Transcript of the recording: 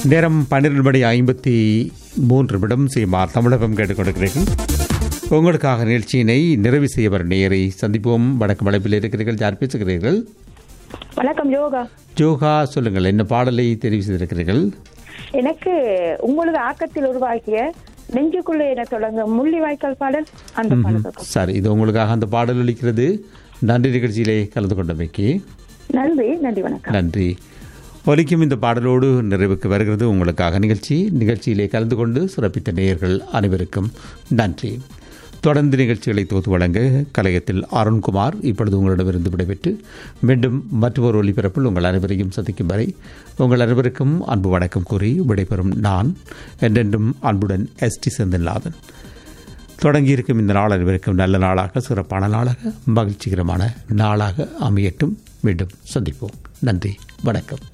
நேரம் பன்னிரண்டு மணி ஐம்பத்தி மூன்று நிமிடம் செய்யுமாறு தமிழகம் கேட்டுக்கொண்டிருக்கிறீர்கள் உங்களுக்காக நிகழ்ச்சியினை நிறைவு செய்ய வரும் நேரை சந்திப்போம் வணக்கம் அழைப்பில் இருக்கிறீர்கள் யார் பேசுகிறீர்கள் வணக்கம் யோகா ஜோகா சொல்லுங்கள் என்ன பாடலை தெரிவு செய்திருக்கிறீர்கள் எனக்கு உங்களது ஆக்கத்தில் உருவாக்கிய நெஞ்சுக்குள்ளே என தொடங்க முள்ளி வாய்க்கால் பாடல் அந்த பாடல் சரி இது உங்களுக்காக அந்த பாடல் அளிக்கிறது நன்றி நிகழ்ச்சியிலே கலந்து கொண்டமைக்கு நன்றி நன்றி வணக்கம் நன்றி ஒலிக்கும் இந்த பாடலோடு நிறைவுக்கு வருகிறது உங்களுக்காக நிகழ்ச்சி நிகழ்ச்சியிலே கலந்து கொண்டு சிறப்பித்த நேயர்கள் அனைவருக்கும் நன்றி தொடர்ந்து நிகழ்ச்சிகளை தொகுத்து வழங்க கலையத்தில் அருண்குமார் இப்பொழுது உங்களிடமிருந்து விடைபெற்று மீண்டும் மற்றொரு ஒளிபரப்பில் உங்கள் அனைவரையும் சந்திக்கும் வரை உங்கள் அனைவருக்கும் அன்பு வணக்கம் கூறி விடைபெறும் நான் என்றென்றும் அன்புடன் எஸ் டி செந்தில்நாதன் தொடங்கியிருக்கும் இந்த நாள் அனைவருக்கும் நல்ல நாளாக சிறப்பான நாளாக மகிழ்ச்சிகரமான நாளாக அமையட்டும் மீண்டும் சந்திப்போம் நன்றி வணக்கம்